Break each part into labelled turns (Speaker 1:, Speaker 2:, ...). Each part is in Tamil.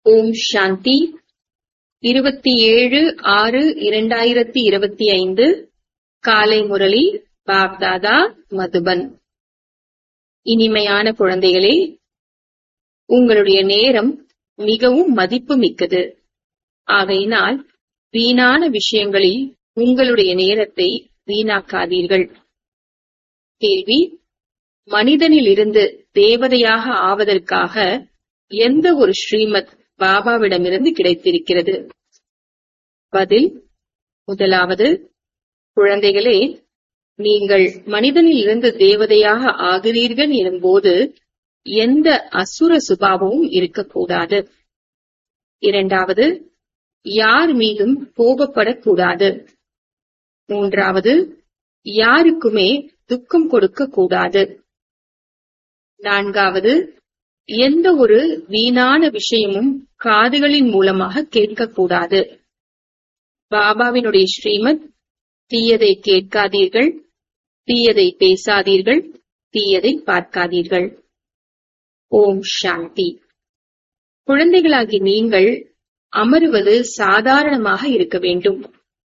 Speaker 1: ஓம் சாந்தி இருபத்தி ஏழு ஆறு இரண்டாயிரத்தி இருபத்தி ஐந்து காலை முரளி பாப்தாதா மதுபன் இனிமையான குழந்தைகளே உங்களுடைய நேரம் மிகவும் மதிப்பு மிக்கது ஆகையினால் வீணான விஷயங்களில் உங்களுடைய நேரத்தை வீணாக்காதீர்கள் கேள்வி மனிதனிலிருந்து தேவதையாக ஆவதற்காக எந்த ஒரு ஸ்ரீமத் பாபாவிடமிருந்து கிடைத்திருக்கிறது பதில் முதலாவது குழந்தைகளே நீங்கள் மனிதனில் இருந்து தேவதையாக ஆகிறீர்கள் எனும்போது எந்த அசுர சுபாவமும் இருக்கக்கூடாது இரண்டாவது யார் மீதும் கோபப்படக்கூடாது மூன்றாவது யாருக்குமே துக்கம் கொடுக்க கூடாது நான்காவது எந்த ஒரு வீணான விஷயமும் காதுகளின் மூலமாக கேட்கக்கூடாது பாபாவினுடைய ஸ்ரீமத் தீயதை கேட்காதீர்கள் தீயதை பேசாதீர்கள் தீயதை பார்க்காதீர்கள் ஓம் சாந்தி குழந்தைகளாகி நீங்கள் அமருவது சாதாரணமாக இருக்க வேண்டும்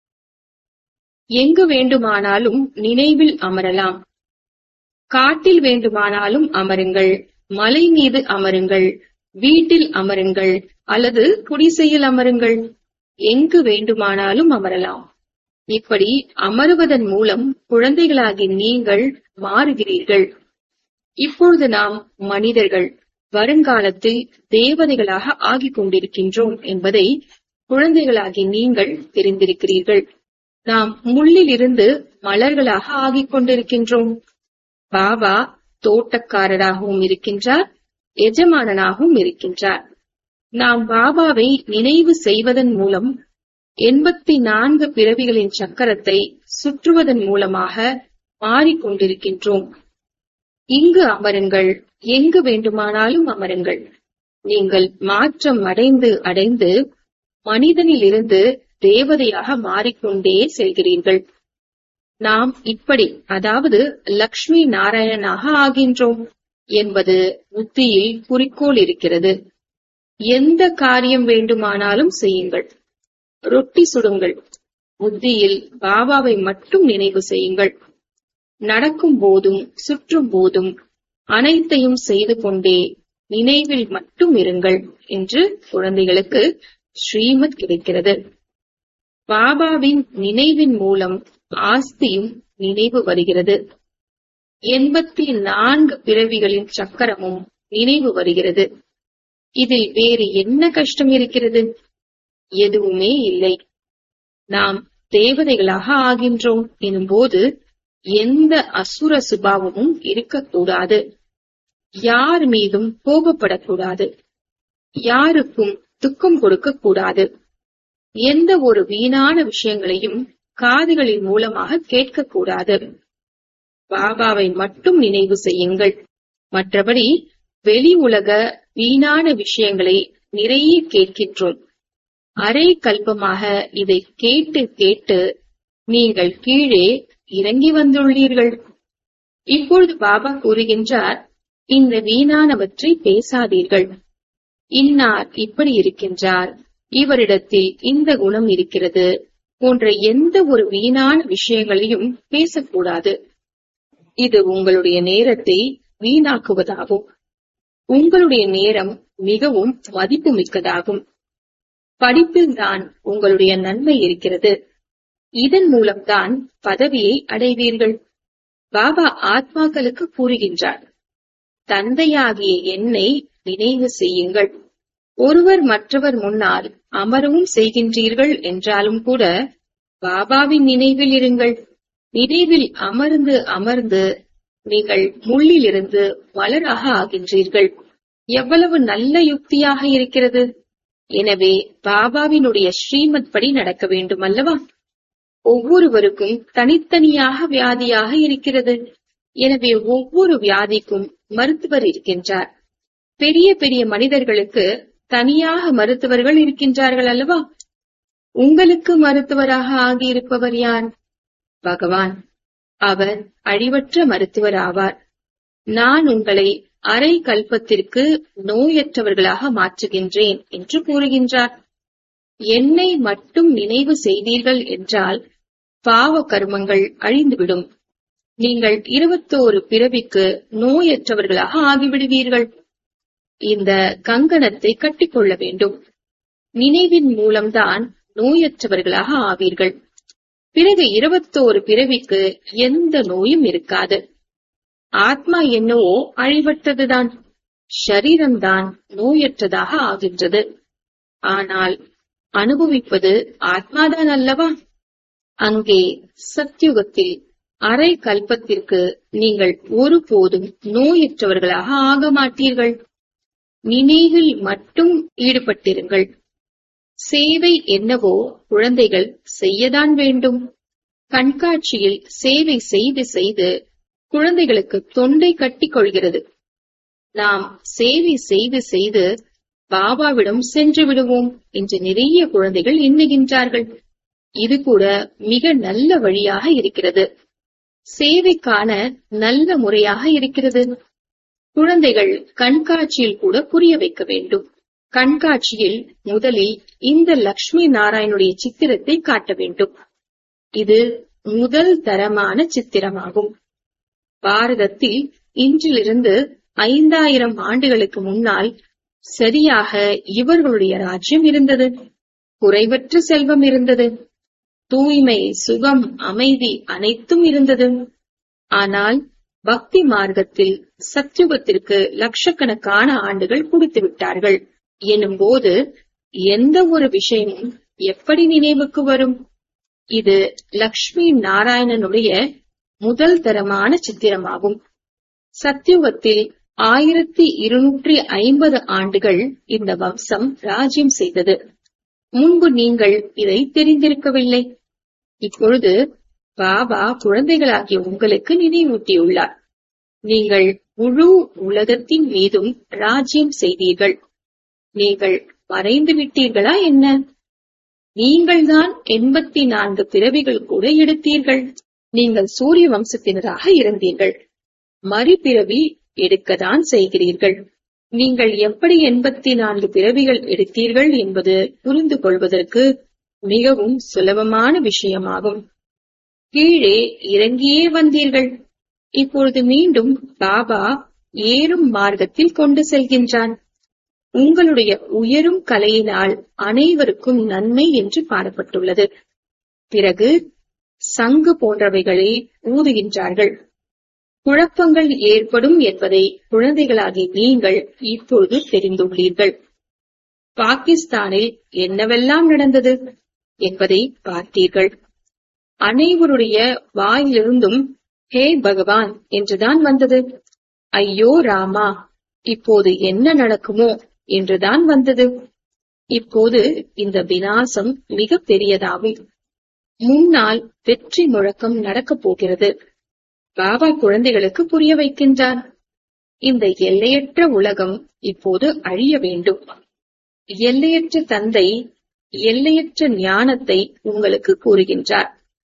Speaker 1: எங்கு வேண்டுமானாலும் நினைவில் அமரலாம் காட்டில் வேண்டுமானாலும் அமருங்கள் மலை மீது அமருங்கள் வீட்டில் அமருங்கள் அல்லது குடிசையில் அமருங்கள் எங்கு வேண்டுமானாலும் அமரலாம் இப்படி அமருவதன் மூலம் குழந்தைகளாகி நீங்கள் மாறுகிறீர்கள் இப்பொழுது நாம் மனிதர்கள் வருங்காலத்தில் தேவதைகளாக ஆகிக் கொண்டிருக்கின்றோம் என்பதை குழந்தைகளாகி நீங்கள் தெரிந்திருக்கிறீர்கள் நாம் முள்ளில் இருந்து மலர்களாக ஆகிக் கொண்டிருக்கின்றோம் பாபா தோட்டக்காரராகவும் இருக்கின்றார் எஜமானனாகவும் இருக்கின்றார் நாம் பாபாவை நினைவு செய்வதன் மூலம் எண்பத்தி நான்கு பிறவிகளின் சக்கரத்தை சுற்றுவதன் மூலமாக மாறிக்கொண்டிருக்கின்றோம் இங்கு அமருங்கள் எங்கு வேண்டுமானாலும் அமருங்கள் நீங்கள் மாற்றம் அடைந்து அடைந்து மனிதனிலிருந்து தேவதையாக மாறிக்கொண்டே செல்கிறீர்கள் நாம் இப்படி அதாவது லக்ஷ்மி நாராயணனாக ஆகின்றோம் என்பது புத்தியில் குறிக்கோள் இருக்கிறது எந்த காரியம் வேண்டுமானாலும் செய்யுங்கள் ரொட்டி சுடுங்கள் புத்தியில் பாபாவை மட்டும் நினைவு செய்யுங்கள் நடக்கும் போதும் சுற்றும் போதும் அனைத்தையும் செய்து கொண்டே நினைவில் மட்டும் இருங்கள் என்று குழந்தைகளுக்கு ஸ்ரீமத் கிடைக்கிறது பாபாவின் நினைவின் மூலம் ஆஸ்தியும் நினைவு வருகிறது எண்பத்தி நான்கு பிறவிகளின் சக்கரமும் நினைவு வருகிறது இதில் வேறு என்ன கஷ்டம் இருக்கிறது எதுவுமே இல்லை நாம் தேவதைகளாக ஆகின்றோம் எனும்போது எந்த அசுர சுபாவமும் இருக்கக்கூடாது யார் மீதும் கோபப்படக்கூடாது யாருக்கும் துக்கம் கொடுக்க கூடாது எந்த ஒரு வீணான விஷயங்களையும் காதுகளின் மூலமாக கேட்கக்கூடாது பாபாவை மட்டும் நினைவு செய்யுங்கள் மற்றபடி வெளி உலக வீணான விஷயங்களை நிறைய கேட்கின்றோம் அரை கல்பமாக இதை கேட்டு கேட்டு நீங்கள் கீழே இறங்கி வந்துள்ளீர்கள் இப்பொழுது பாபா கூறுகின்றார் இந்த வீணானவற்றை பேசாதீர்கள் இன்னார் இப்படி இருக்கின்றார் இவரிடத்தில் இந்த குணம் இருக்கிறது போன்ற எந்த ஒரு வீணான விஷயங்களையும் பேசக்கூடாது இது உங்களுடைய நேரத்தை வீணாக்குவதாகும் உங்களுடைய நேரம் மிகவும் மதிப்பு மிக்கதாகும் படிப்பில் தான் உங்களுடைய நன்மை இருக்கிறது இதன் மூலம்தான் பதவியை அடைவீர்கள் பாபா ஆத்மாக்களுக்கு கூறுகின்றார் தந்தையாகிய என்னை நினைவு செய்யுங்கள் ஒருவர் மற்றவர் முன்னால் அமரவும் செய்கின்றீர்கள் என்றாலும் கூட பாபாவின் நினைவில் இருங்கள் நினைவில் அமர்ந்து அமர்ந்து நீங்கள் முள்ளிலிருந்து மலராக ஆகின்றீர்கள் எவ்வளவு நல்ல யுக்தியாக இருக்கிறது எனவே பாபாவினுடைய ஸ்ரீமத் படி நடக்க வேண்டும் அல்லவா ஒவ்வொருவருக்கும் தனித்தனியாக வியாதியாக இருக்கிறது எனவே ஒவ்வொரு வியாதிக்கும் மருத்துவர் இருக்கின்றார் பெரிய பெரிய மனிதர்களுக்கு தனியாக மருத்துவர்கள் இருக்கின்றார்கள் அல்லவா உங்களுக்கு மருத்துவராக ஆகியிருப்பவர் யார் பகவான் அவர் அழிவற்ற மருத்துவர் ஆவார் நான் உங்களை அரை கல்பத்திற்கு நோயற்றவர்களாக மாற்றுகின்றேன் என்று கூறுகின்றார் என்னை மட்டும் நினைவு செய்தீர்கள் என்றால் பாவ கர்மங்கள் அழிந்துவிடும் நீங்கள் இருபத்தோரு பிறவிக்கு நோயற்றவர்களாக ஆகிவிடுவீர்கள் இந்த கங்கணத்தை கட்டிக்கொள்ள வேண்டும் நினைவின் மூலம்தான் நோயற்றவர்களாக ஆவீர்கள் பிறகு இருபத்தோரு பிறவிக்கு எந்த நோயும் இருக்காது ஆத்மா என்னவோ அழிவற்றதுதான் ஷரீரம்தான் நோயற்றதாக ஆகின்றது ஆனால் அனுபவிப்பது ஆத்மாதான் அல்லவா அங்கே சத்யுகத்தில் அரை கல்பத்திற்கு நீங்கள் ஒருபோதும் நோயற்றவர்களாக ஆக மாட்டீர்கள் நினைவில் மட்டும் ஈடுபட்டிருங்கள் சேவை என்னவோ குழந்தைகள் செய்யதான் வேண்டும் கண்காட்சியில் சேவை செய்து செய்து குழந்தைகளுக்கு தொண்டை கட்டிக் கொள்கிறது நாம் சேவை செய்து செய்து பாபாவிடம் சென்று விடுவோம் என்று நிறைய குழந்தைகள் எண்ணுகின்றார்கள் இது கூட மிக நல்ல வழியாக இருக்கிறது சேவைக்கான நல்ல முறையாக இருக்கிறது குழந்தைகள் கண்காட்சியில் கூட புரிய வைக்க வேண்டும் கண்காட்சியில் முதலில் இந்த லக்ஷ்மி நாராயணுடைய சித்திரத்தை காட்ட வேண்டும் இது முதல் தரமான சித்திரமாகும் பாரதத்தில் இன்றிலிருந்து ஐந்தாயிரம் ஆண்டுகளுக்கு முன்னால் சரியாக இவர்களுடைய ராஜ்யம் இருந்தது குறைவற்ற செல்வம் இருந்தது தூய்மை சுகம் அமைதி அனைத்தும் இருந்தது ஆனால் பக்தி மார்க்கத்தில் சத்யுகத்திற்கு லட்சக்கணக்கான ஆண்டுகள் குடித்து விட்டார்கள் எனும்போது எந்த ஒரு விஷயமும் எப்படி நினைவுக்கு வரும் இது லக்ஷ்மி நாராயணனுடைய முதல் தரமான சித்திரமாகும் சத்யுகத்தில் ஆயிரத்தி இருநூற்றி ஐம்பது ஆண்டுகள் இந்த வம்சம் ராஜ்யம் செய்தது முன்பு நீங்கள் இதை தெரிந்திருக்கவில்லை இப்பொழுது பாபா குழந்தைகளாகிய உங்களுக்கு நினைவூட்டியுள்ளார் நீங்கள் முழு உலகத்தின் மீதும் ராஜ்யம் செய்தீர்கள் நீங்கள் மறைந்து விட்டீர்களா என்ன நீங்கள்தான் எண்பத்தி நான்கு பிறவிகள் கூட எடுத்தீர்கள் நீங்கள் சூரிய வம்சத்தினராக இருந்தீர்கள் மறுபிறவி எடுக்கத்தான் செய்கிறீர்கள் நீங்கள் எப்படி எண்பத்தி நான்கு பிறவிகள் எடுத்தீர்கள் என்பது புரிந்து கொள்வதற்கு மிகவும் சுலபமான விஷயமாகும் கீழே இறங்கியே வந்தீர்கள் இப்பொழுது மீண்டும் பாபா ஏறும் மார்க்கத்தில் கொண்டு செல்கின்றான் உங்களுடைய உயரும் கலையினால் அனைவருக்கும் நன்மை என்று பாடப்பட்டுள்ளது பிறகு சங்கு போன்றவைகளை ஊதுகின்றார்கள் குழப்பங்கள் ஏற்படும் என்பதை குழந்தைகளாகி நீங்கள் இப்பொழுது தெரிந்துள்ளீர்கள் பாகிஸ்தானில் என்னவெல்லாம் நடந்தது என்பதை பார்த்தீர்கள் அனைவருடைய வாயிலிருந்தும் ஹே பகவான் என்றுதான் வந்தது ஐயோ ராமா இப்போது என்ன நடக்குமோ என்றுதான் வந்தது இப்போது இந்த வினாசம் மிக பெரியதாகும் முன்னால் வெற்றி முழக்கம் நடக்கப் போகிறது பாபா குழந்தைகளுக்கு புரிய வைக்கின்றார் இந்த எல்லையற்ற உலகம் இப்போது அழிய வேண்டும் எல்லையற்ற தந்தை எல்லையற்ற ஞானத்தை உங்களுக்கு கூறுகின்றார்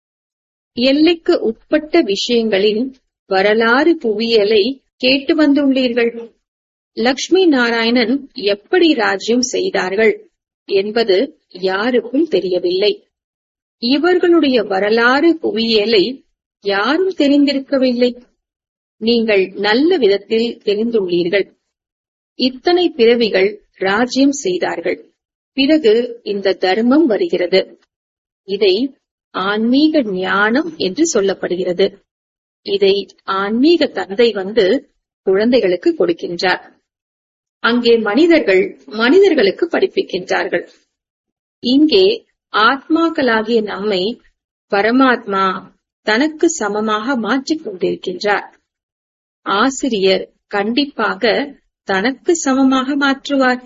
Speaker 1: எல்லைக்கு உட்பட்ட விஷயங்களின் வரலாறு புவியலை கேட்டு வந்துள்ளீர்கள் லக்ஷ்மி நாராயணன் எப்படி ராஜ்யம் செய்தார்கள் என்பது யாருக்கும் தெரியவில்லை இவர்களுடைய வரலாறு புவியியலை யாரும் தெரிந்திருக்கவில்லை நீங்கள் நல்ல விதத்தில் தெரிந்துள்ளீர்கள் இத்தனை பிறவிகள் ராஜ்யம் செய்தார்கள் பிறகு இந்த தர்மம் வருகிறது இதை ஆன்மீக ஞானம் என்று சொல்லப்படுகிறது இதை ஆன்மீக தந்தை வந்து குழந்தைகளுக்கு கொடுக்கின்றார் அங்கே மனிதர்கள் மனிதர்களுக்கு படிப்பிக்கின்றார்கள் இங்கே ஆத்மாக்களாகிய நம்மை பரமாத்மா தனக்கு சமமாக மாற்றிக் கொண்டிருக்கின்றார் ஆசிரியர் கண்டிப்பாக தனக்கு சமமாக மாற்றுவார்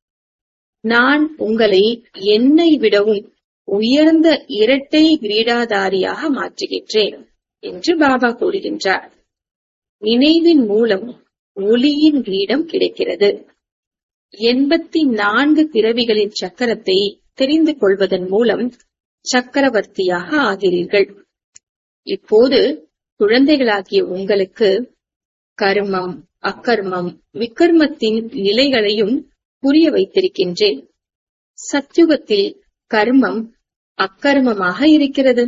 Speaker 1: நான் உங்களை என்னை விடவும் உயர்ந்த இரட்டை கிரீடாதாரியாக மாற்றுகின்றேன் என்று பாபா கூறுகின்றார் நினைவின் மூலம் ஒளியின் கிரீடம் கிடைக்கிறது எண்பத்தி நான்கு பிறவிகளின் சக்கரத்தை தெரிந்து கொள்வதன் மூலம் சக்கரவர்த்தியாக ஆகிறீர்கள் இப்போது குழந்தைகளாகிய உங்களுக்கு கர்மம் அக்கர்மம் விக்கர்மத்தின் நிலைகளையும் புரிய வைத்திருக்கின்றேன் சத்யுகத்தில் கர்மம் அக்கர்மமாக இருக்கிறது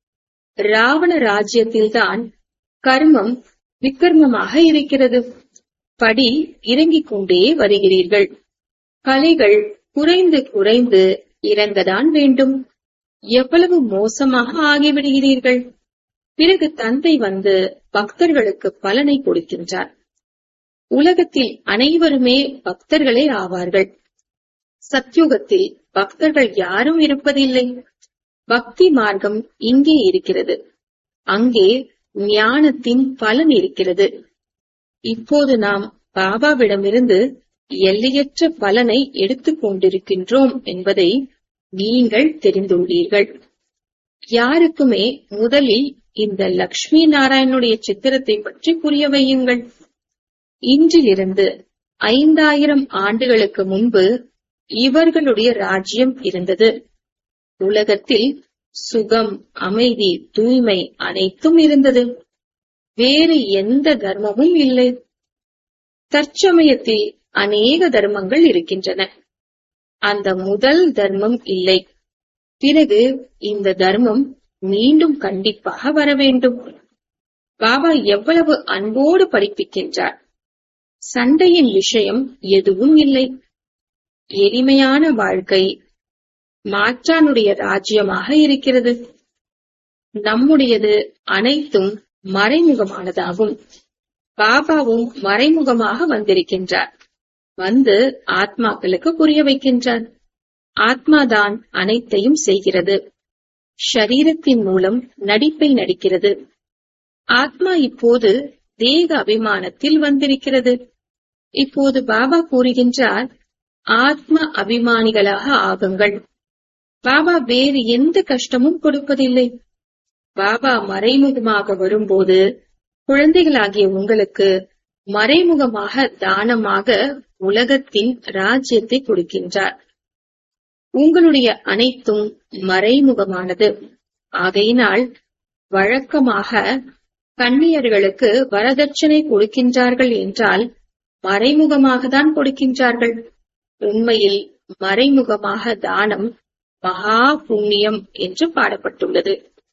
Speaker 1: ராவண ராஜ்யத்தில்தான் கர்மம் விக்கர்மமாக இருக்கிறது படி இறங்கிக் கொண்டே வருகிறீர்கள் கலைகள் குறைந்து குறைந்து இறங்கதான் வேண்டும் எவ்வளவு மோசமாக ஆகிவிடுகிறீர்கள் பிறகு தந்தை வந்து பக்தர்களுக்கு பலனை கொடுக்கின்றார் உலகத்தில் அனைவருமே பக்தர்களே ஆவார்கள் சத்யுகத்தில் பக்தர்கள் யாரும் இருப்பதில்லை பக்தி மார்க்கம் இங்கே இருக்கிறது அங்கே ஞானத்தின் பலன் இருக்கிறது இப்போது நாம் பாபாவிடமிருந்து எல்லையற்ற பலனை எடுத்துக் கொண்டிருக்கின்றோம் என்பதை நீங்கள் தெரிந்துள்ளீர்கள் யாருக்குமே முதலில் இந்த லக்ஷ்மி நாராயணனுடைய சித்திரத்தை பற்றி புரிய வையுங்கள் இன்றிலிருந்து ஐந்தாயிரம் ஆண்டுகளுக்கு முன்பு இவர்களுடைய ராஜ்யம் இருந்தது உலகத்தில் சுகம் அமைதி தூய்மை அனைத்தும் இருந்தது வேறு எந்த தர்மமும் இல்லை தற்சமயத்தில் அநேக தர்மங்கள் இருக்கின்றன அந்த முதல் தர்மம் இல்லை பிறகு இந்த தர்மம் மீண்டும் கண்டிப்பாக வர வேண்டும் பாபா எவ்வளவு அன்போடு படிப்பிக்கின்றார் சண்டையின் விஷயம் எதுவும் இல்லை எளிமையான வாழ்க்கை மாற்றானுடைய ராஜ்யமாக இருக்கிறது நம்முடையது அனைத்தும் மறைமுகமானதாகும் பாபாவும் மறைமுகமாக வந்திருக்கின்றார் வந்து ஆத்மாக்களுக்கு புரிய வைக்கின்றார் ஆத்மாதான் அனைத்தையும் செய்கிறது ஷரீரத்தின் மூலம் நடிப்பை நடிக்கிறது ஆத்மா இப்போது தேக அபிமானத்தில் வந்திருக்கிறது இப்போது பாபா கூறுகின்றார் ஆத்ம அபிமானிகளாக ஆகுங்கள் பாபா வேறு எந்த கஷ்டமும் கொடுப்பதில்லை பாபா மறைமுகமாக வரும்போது குழந்தைகளாகிய உங்களுக்கு மறைமுகமாக தானமாக உலகத்தின் ராஜ்யத்தை கொடுக்கின்றார் உங்களுடைய அனைத்தும் மறைமுகமானது ஆகையினால் வழக்கமாக கன்னியர்களுக்கு வரதட்சணை கொடுக்கின்றார்கள் என்றால் மறைமுகமாக தான் கொடுக்கின்றார்கள் உண்மையில் மறைமுகமாக தானம் மகா புண்ணியம் என்று பாடப்பட்டுள்ளது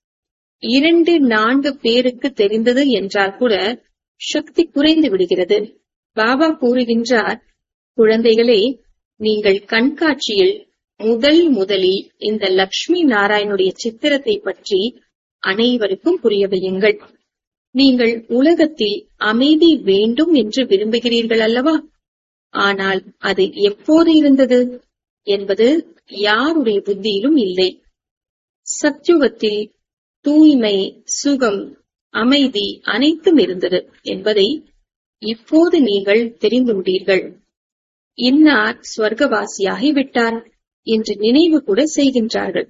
Speaker 1: இரண்டு நான்கு பேருக்கு தெரிந்தது என்றால் கூட சக்தி குறைந்து விடுகிறது பாபா கூறுகின்றார் குழந்தைகளே நீங்கள் கண்காட்சியில் முதல் முதலில் இந்த லக்ஷ்மி நாராயணுடைய சித்திரத்தை பற்றி அனைவருக்கும் புரிய வையுங்கள் நீங்கள் உலகத்தில் அமைதி வேண்டும் என்று விரும்புகிறீர்கள் அல்லவா ஆனால் அது எப்போது இருந்தது என்பது யாருடைய புத்தியிலும் இல்லை சத்யுகத்தில் தூய்மை சுகம் அமைதி அனைத்தும் இருந்தது என்பதை இப்போது நீங்கள் தெரிந்துள்ளீர்கள் இன்னார் ஸ்வர்க்கவாசியாகி விட்டார் என்று நினைவு கூட செய்கின்றார்கள்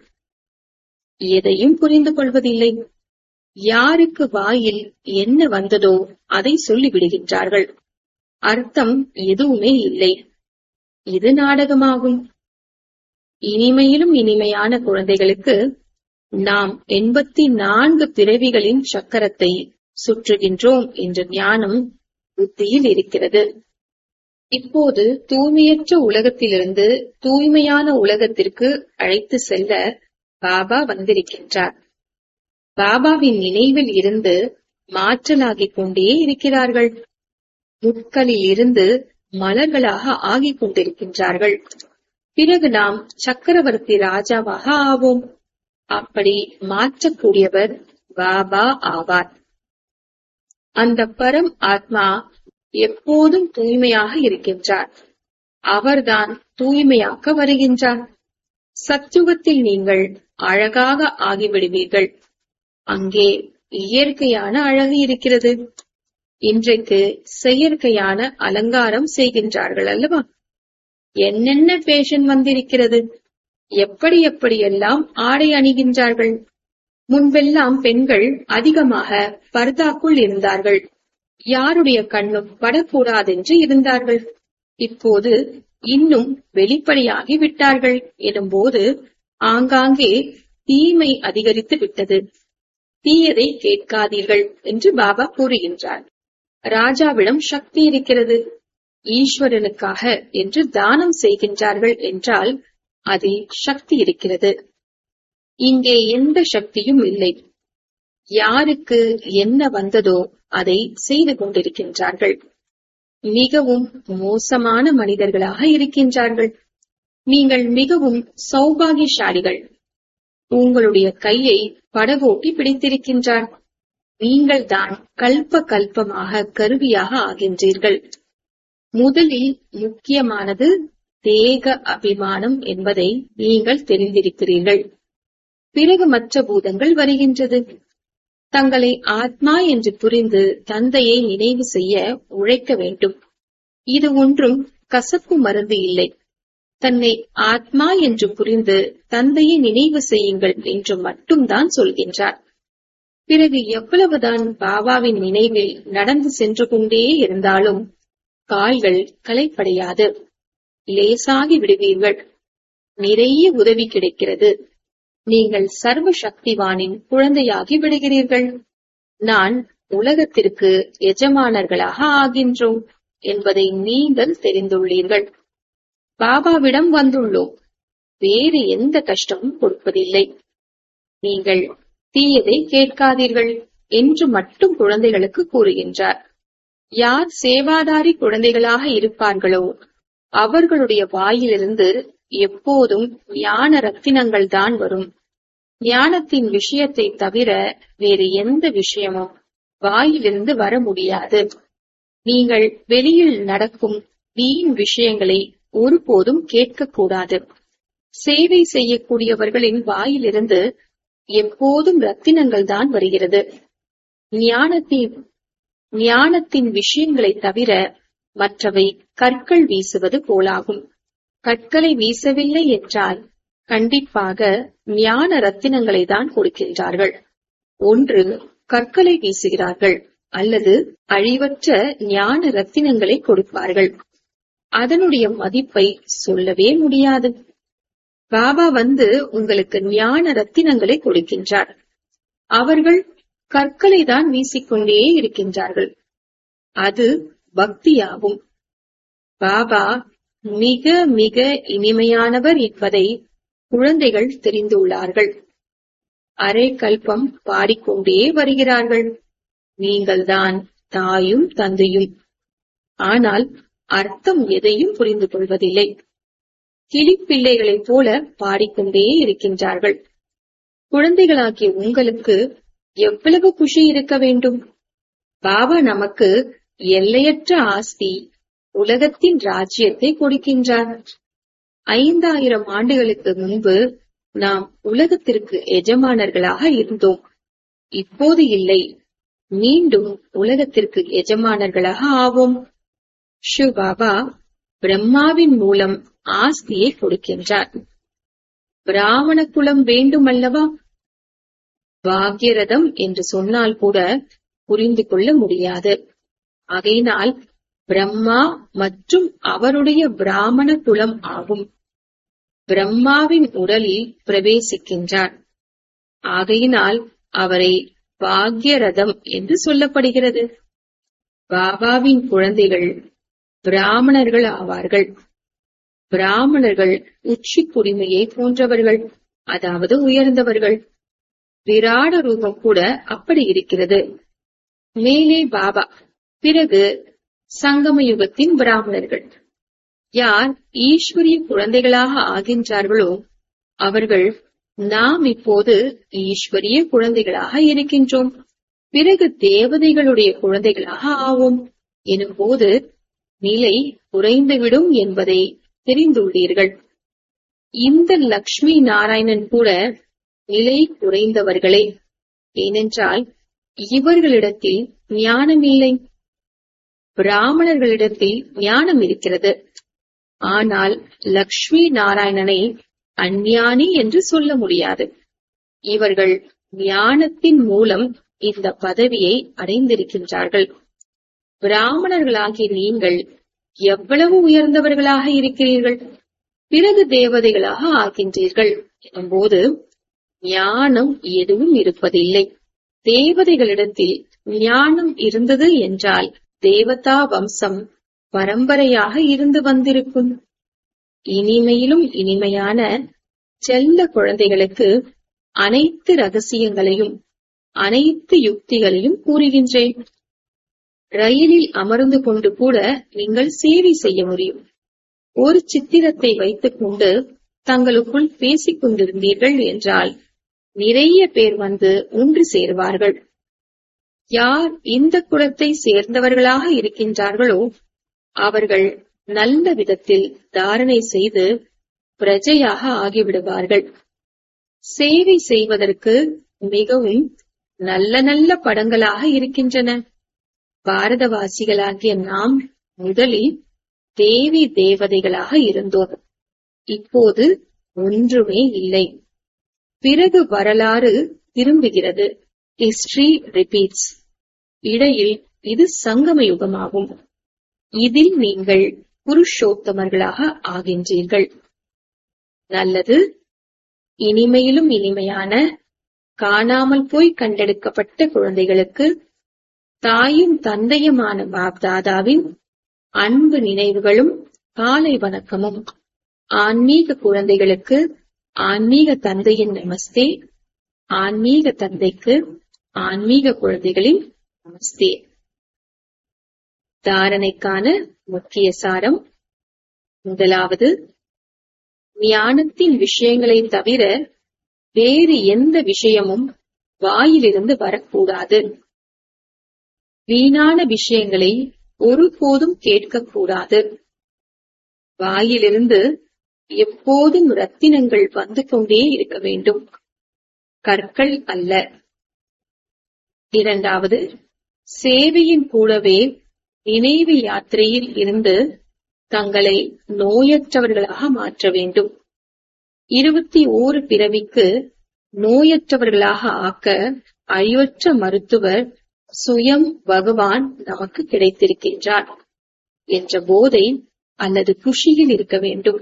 Speaker 1: எதையும் புரிந்து கொள்வதில்லை யாருக்கு வாயில் என்ன வந்ததோ அதை சொல்லிவிடுகின்றார்கள் அர்த்தம் எதுவுமே இல்லை இது நாடகமாகும் இனிமையிலும் இனிமையான குழந்தைகளுக்கு நாம் எண்பத்தி நான்கு பிறவிகளின் சக்கரத்தை சுற்றுகின்றோம் என்ற ஞானம் புத்தியில் இருக்கிறது இப்போது தூய்மையற்ற உலகத்திலிருந்து தூய்மையான உலகத்திற்கு அழைத்து செல்ல பாபா வந்திருக்கின்றார் பாபாவின் நினைவில் இருந்து மாற்றலாகிக் கொண்டே இருக்கிறார்கள் முட்களில் இருந்து மலர்களாக ஆகிக் கொண்டிருக்கின்றார்கள் பிறகு நாம் சக்கரவர்த்தி ராஜாவாக ஆவோம் அப்படி மாற்றக்கூடியவர் பாபா ஆவார் அந்த பரம் ஆத்மா எப்போதும் தூய்மையாக இருக்கின்றார் அவர்தான் தூய்மையாக்க வருகின்றார் சத்துவத்தில் நீங்கள் அழகாக ஆகிவிடுவீர்கள் அங்கே இயற்கையான அழகு இருக்கிறது இன்றைக்கு செயற்கையான அலங்காரம் செய்கின்றார்கள் அல்லவா என்னென்ன பேஷன் வந்திருக்கிறது எப்படி எப்படியெல்லாம் ஆடை அணிகின்றார்கள் முன்பெல்லாம் பெண்கள் அதிகமாக பர்தாக்குள் இருந்தார்கள் யாருடைய கண்ணும் படக்கூடாதென்று இருந்தார்கள் இப்போது இன்னும் வெளிப்படையாகி விட்டார்கள் எனும்போது ஆங்காங்கே தீமை அதிகரித்து விட்டது தீயதை கேட்காதீர்கள் என்று பாபா கூறுகின்றார் ராஜாவிடம் சக்தி இருக்கிறது ஈஸ்வரனுக்காக என்று தானம் செய்கின்றார்கள் என்றால் அதில் சக்தி இருக்கிறது இங்கே எந்த சக்தியும் இல்லை யாருக்கு என்ன வந்ததோ அதை செய்து கொண்டிருக்கின்றார்கள் மிகவும் மோசமான மனிதர்களாக இருக்கின்றார்கள் நீங்கள் மிகவும் சௌபாகியசாலிகள் உங்களுடைய கையை படகோட்டி பிடித்திருக்கின்றார் நீங்கள் தான் கல்ப கல்பமாக கருவியாக ஆகின்றீர்கள் முதலில் முக்கியமானது தேக அபிமானம் என்பதை நீங்கள் தெரிந்திருக்கிறீர்கள் பிறகு மற்ற பூதங்கள் வருகின்றது தங்களை ஆத்மா என்று புரிந்து தந்தையை நினைவு செய்ய உழைக்க வேண்டும் இது ஒன்றும் கசப்பு மருந்து இல்லை தன்னை ஆத்மா என்று புரிந்து தந்தையை நினைவு செய்யுங்கள் என்று மட்டும்தான் சொல்கின்றார் பிறகு எவ்வளவுதான் பாபாவின் நினைவில் நடந்து சென்று கொண்டே இருந்தாலும் கால்கள் களைப்படையாது லேசாகி விடுவீர்கள் நிறைய உதவி கிடைக்கிறது நீங்கள் சர்வ சக்திவானின் குழந்தையாகி விடுகிறீர்கள் நான் உலகத்திற்கு எஜமானர்களாக ஆகின்றோம் என்பதை நீங்கள் தெரிந்துள்ளீர்கள் பாபாவிடம் வந்துள்ளோம் வேறு எந்த கஷ்டமும் கொடுப்பதில்லை நீங்கள் தீயதை கேட்காதீர்கள் என்று மட்டும் குழந்தைகளுக்கு கூறுகின்றார் யார் சேவாதாரி குழந்தைகளாக இருப்பார்களோ அவர்களுடைய வாயிலிருந்து எப்போதும் ஞான ரத்தினங்கள் தான் வரும் ஞானத்தின் விஷயத்தை தவிர வேறு எந்த விஷயமும் வாயிலிருந்து வர முடியாது நீங்கள் வெளியில் நடக்கும் வீண் விஷயங்களை ஒருபோதும் கேட்கக்கூடாது சேவை செய்யக்கூடியவர்களின் வாயிலிருந்து எப்போதும் ரத்தினங்கள் தான் வருகிறது ஞானத்தின் ஞானத்தின் விஷயங்களை தவிர மற்றவை கற்கள் வீசுவது போலாகும் கற்களை வீசவில்லை என்றால் கண்டிப்பாக ஞான ரத்தினங்களை தான் கொடுக்கின்றார்கள் ஒன்று கற்களை வீசுகிறார்கள் அல்லது அழிவற்ற ஞான ரத்தினங்களை கொடுப்பார்கள் அதனுடைய மதிப்பை சொல்லவே முடியாது பாபா வந்து உங்களுக்கு ஞான ரத்தினங்களை கொடுக்கின்றார் அவர்கள் கற்களை தான் வீசிக்கொண்டே இருக்கின்றார்கள் அது பக்தியாகும் பாபா மிக மிக இனிமையானவர் என்பதை குழந்தைகள் தெரிந்துள்ளார்கள் அரை கல்பம் பாடிக்கொண்டே வருகிறார்கள் நீங்கள்தான் தாயும் தந்தையும் ஆனால் அர்த்தம் எதையும் புரிந்து கொள்வதில்லை கிளிப்பிள்ளைகளைப் போல பாடிக்கொண்டே இருக்கின்றார்கள் குழந்தைகளாகிய உங்களுக்கு எவ்வளவு குஷி இருக்க வேண்டும் பாபா நமக்கு எல்லையற்ற ஆஸ்தி உலகத்தின் ராஜ்யத்தை கொடுக்கின்றார் ஐந்தாயிரம் ஆண்டுகளுக்கு முன்பு நாம் உலகத்திற்கு எஜமானர்களாக இருந்தோம் இப்போது இல்லை மீண்டும் உலகத்திற்கு எஜமானர்களாக ஆவோம் சிவபாபா பிரம்மாவின் மூலம் ஆஸ்தியை கொடுக்கின்றார் பிராமண குலம் வேண்டுமல்லவா பாக்யரதம் என்று சொன்னால் கூட புரிந்து கொள்ள முடியாது ஆகையினால் பிரம்மா மற்றும் அவருடைய பிராமண குலம் ஆகும் பிரம்மாவின் உடலில் பிரவேசிக்கின்றார் ஆகையினால் அவரை பாக்யரதம் என்று சொல்லப்படுகிறது பாபாவின் குழந்தைகள் பிராமணர்கள் ஆவார்கள் பிராமணர்கள் உச்சி குடிமையை போன்றவர்கள் அதாவது உயர்ந்தவர்கள் விராட ரூபம் கூட அப்படி இருக்கிறது மேலே பாபா பிறகு சங்கம யுகத்தின் பிராமணர்கள் யார் ஈஸ்வரிய குழந்தைகளாக ஆகின்றார்களோ அவர்கள் நாம் இப்போது ஈஸ்வரிய குழந்தைகளாக இருக்கின்றோம் பிறகு தேவதைகளுடைய குழந்தைகளாக ஆவோம் எனும்போது நிலை குறைந்துவிடும் என்பதை தெரிந்துள்ளீர்கள் இந்த லக்ஷ்மி நாராயணன் கூட நிலை குறைந்தவர்களே ஏனென்றால் இவர்களிடத்தில் ஞானம் இல்லை பிராமணர்களிடத்தில் ஞானம் இருக்கிறது ஆனால் லக்ஷ்மி நாராயணனை அஞ்ஞானி என்று சொல்ல முடியாது இவர்கள் ஞானத்தின் மூலம் இந்த பதவியை அடைந்திருக்கின்றார்கள் பிராமணர்களாகிய நீங்கள் எவ்வளவு உயர்ந்தவர்களாக இருக்கிறீர்கள் பிறகு தேவதைகளாக ஆகின்றீர்கள் எனும்போது ஞானம் எதுவும் இருப்பதில்லை தேவதைகளிடத்தில் ஞானம் இருந்தது என்றால் தேவதா வம்சம் பரம்பரையாக இருந்து வந்திருக்கும் இனிமையிலும் இனிமையான செல்ல குழந்தைகளுக்கு அனைத்து ரகசியங்களையும் அனைத்து யுக்திகளையும் கூறுகின்றேன் ரயிலில் அமர்ந்து கொண்டு கூட நீங்கள் சேவை செய்ய முடியும் ஒரு சித்திரத்தை வைத்துக் கொண்டு தங்களுக்குள் பேசிக் கொண்டிருந்தீர்கள் என்றால் நிறைய பேர் வந்து ஒன்று சேருவார்கள் யார் இந்த குலத்தை சேர்ந்தவர்களாக இருக்கின்றார்களோ அவர்கள் நல்ல விதத்தில் தாரணை செய்து பிரஜையாக ஆகிவிடுவார்கள் சேவை செய்வதற்கு மிகவும் நல்ல நல்ல படங்களாக இருக்கின்றன பாரதவாசிகளாகிய நாம் முதலில் தேவி தேவதைகளாக இருந்தோம் இப்போது ஒன்றுமே இல்லை பிறகு வரலாறு திரும்புகிறது ஹிஸ்டரி ரிப்பீட்ஸ் இடையில் இது சங்கம யுகமாகும் இதில் நீங்கள் புருஷோத்தமர்களாக ஆகின்றீர்கள் நல்லது இனிமையிலும் இனிமையான காணாமல் போய் கண்டெடுக்கப்பட்ட குழந்தைகளுக்கு தாயும் தந்தையுமான பாப்தாதாவின் அன்பு நினைவுகளும் காலை வணக்கமும் ஆன்மீக குழந்தைகளுக்கு ஆன்மீக தந்தையின் நமஸ்தே ஆன்மீக தந்தைக்கு ஆன்மீக குழந்தைகளின் நமஸ்தே தாரணைக்கான முக்கிய சாரம் முதலாவது ஞானத்தின் விஷயங்களை தவிர வேறு எந்த விஷயமும் வாயிலிருந்து வரக்கூடாது வீணான விஷயங்களை ஒருபோதும் கேட்கக்கூடாது வாயிலிருந்து எப்போதும் ரத்தினங்கள் வந்து கொண்டே இருக்க வேண்டும் கற்கள் அல்ல இரண்டாவது சேவையின் கூடவே நினைவு யாத்திரையில் இருந்து தங்களை நோயற்றவர்களாக மாற்ற வேண்டும் இருபத்தி ஓரு பிறவிக்கு நோயற்றவர்களாக ஆக்க அழிவற்ற மருத்துவர் சுயம் பகவான் நமக்கு கிடைத்திருக்கின்றார் என்ற போதை அல்லது குஷியில் இருக்க வேண்டும்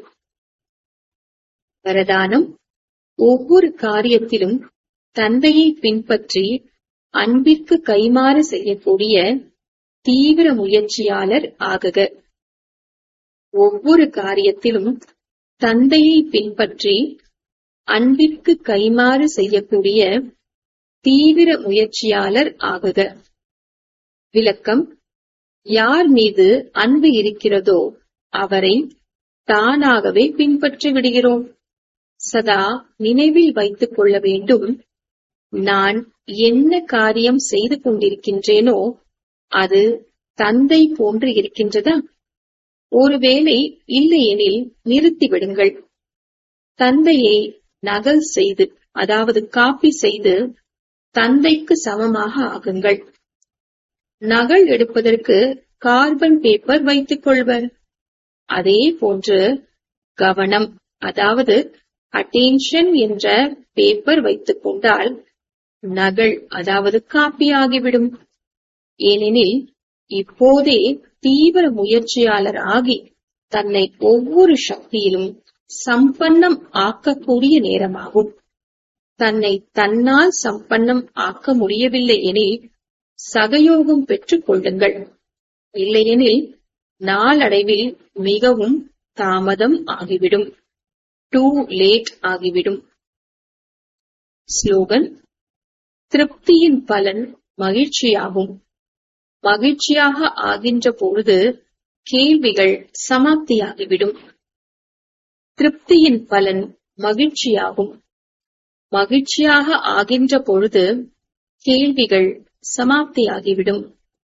Speaker 1: வரதானம் ஒவ்வொரு காரியத்திலும் தந்தையை பின்பற்றி அன்பிற்கு கைமாறு செய்யக்கூடிய தீவிர முயற்சியாளர் ஆகுக ஒவ்வொரு காரியத்திலும் தந்தையை பின்பற்றி அன்பிற்கு கைமாறு செய்யக்கூடிய தீவிர முயற்சியாளர் ஆகுக விளக்கம் யார் மீது அன்பு இருக்கிறதோ அவரை தானாகவே பின்பற்றி விடுகிறோம் சதா நினைவில் வைத்துக் கொள்ள வேண்டும் நான் என்ன காரியம் செய்து கொண்டிருக்கின்றேனோ அது தந்தை போன்று இருக்கின்றதா ஒருவேளை இல்லையெனில் நிறுத்திவிடுங்கள் தந்தையை நகல் செய்து அதாவது காப்பி செய்து தந்தைக்கு சமமாக ஆகுங்கள் நகல் எடுப்பதற்கு கார்பன் பேப்பர் வைத்துக் கொள்வர் அதே போன்று கவனம் அதாவது அட்டென்ஷன் என்ற பேப்பர் வைத்துக் கொண்டால் நகல் அதாவது காப்பி ஆகிவிடும் ஏனெனில் இப்போதே தீவிர முயற்சியாளர் ஆகி தன்னை ஒவ்வொரு சக்தியிலும் சம்பன்னம் ஆக்கக்கூடிய நேரமாகும் தன்னை தன்னால் சம்பன்னம் ஆக்க முடியவில்லை எனில் சகயோகம் பெற்றுக் கொள்ளுங்கள் இல்லையெனில் நாளடைவில் மிகவும் தாமதம் ஆகிவிடும் டூ லேட் ஆகிவிடும் ஸ்லோகன் திருப்தியின் பலன் மகிழ்ச்சியாகும் மகிழ்ச்சியாக ஆகின்ற பொழுது கேள்விகள் சமாப்தியாகிவிடும் திருப்தியின் பலன் மகிழ்ச்சியாகும் மகிழ்ச்சியாக ஆகின்ற பொழுது கேள்விகள் சமாப்தியாகிவிடும்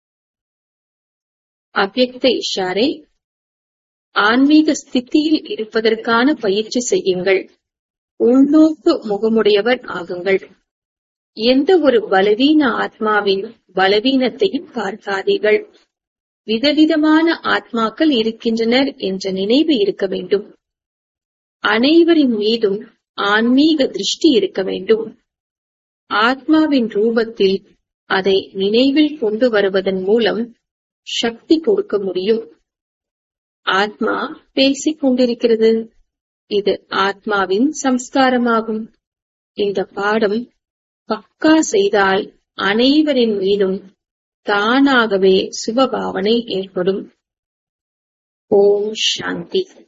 Speaker 1: அவ்வக்த இஷாரை ஆன்மீக ஸ்திதியில் இருப்பதற்கான பயிற்சி செய்யுங்கள் உள்நோக்கு முகமுடையவர் ஆகுங்கள் எந்த ஒரு பலவீன ஆத்மாவின் பலவீனத்தையும் பார்க்காதீர்கள் விதவிதமான ஆத்மாக்கள் இருக்கின்றனர் என்ற நினைவு இருக்க வேண்டும் அனைவரின் மீதும் ஆன்மீக திருஷ்டி இருக்க வேண்டும் ஆத்மாவின் ரூபத்தில் அதை நினைவில் கொண்டு வருவதன் மூலம் சக்தி கொடுக்க முடியும் ஆத்மா பேசிக் கொண்டிருக்கிறது இது ஆத்மாவின் சம்ஸ்காரமாகும் இந்த பாடம் பக்கா செய்தால் அனைவரின் மீதும் தானாகவே சுபபாவனை ஏற்படும் ஓம் சாந்தி